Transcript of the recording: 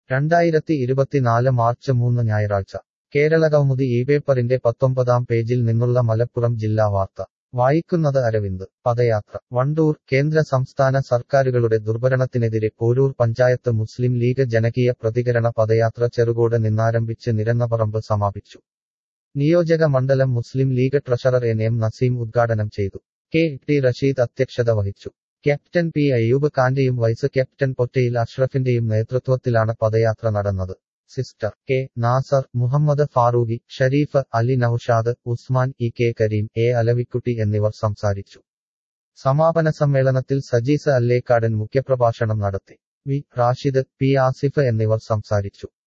രണ്ടായിരത്തി ഇരുപത്തിനാല് മാർച്ച് മൂന്ന് ഞായറാഴ്ച കേരള കൗമുദി ഈ പേപ്പറിന്റെ പത്തൊമ്പതാം പേജിൽ നിന്നുള്ള മലപ്പുറം ജില്ലാ വാർത്ത വായിക്കുന്നത് അരവിന്ദ് പദയാത്ര വണ്ടൂർ കേന്ദ്ര സംസ്ഥാന സർക്കാരുകളുടെ ദുർഭരണത്തിനെതിരെ പോരൂർ പഞ്ചായത്ത് മുസ്ലിം ലീഗ് ജനകീയ പ്രതികരണ പദയാത്ര ചെറുകോട് നിന്നാരംഭിച്ച് നിരന്നപറമ്പ് സമാപിച്ചു നിയോജക മണ്ഡലം Muslim League treasurer N M Naseem ഉദ്ഘാടനം ചെയ്തു കെ ടി റഷീദ് അധ്യക്ഷത വഹിച്ചു ക്യാപ്റ്റൻ പി അയ്യൂബ് ഖാന്റെയും വൈസ് ക്യാപ്റ്റൻ പൊറ്റയിൽ അഷ്റഫിന്റെയും നേതൃത്വത്തിലാണ് പദയാത്ര നടന്നത് sister K Nasar Muhammad Farooqi Sharif Ali Noushad Usman E K Kareem A Alavikutty എന്നിവർ സംസാരിച്ചു സമാപന സമ്മേളനത്തിൽ സജീസ് അല്ലേക്കാടൻ മുഖ്യപ്രഭാഷണം നടത്തി വി റാഷിദ് പി ആസിഫ് എന്നിവർ സംസാരിച്ചു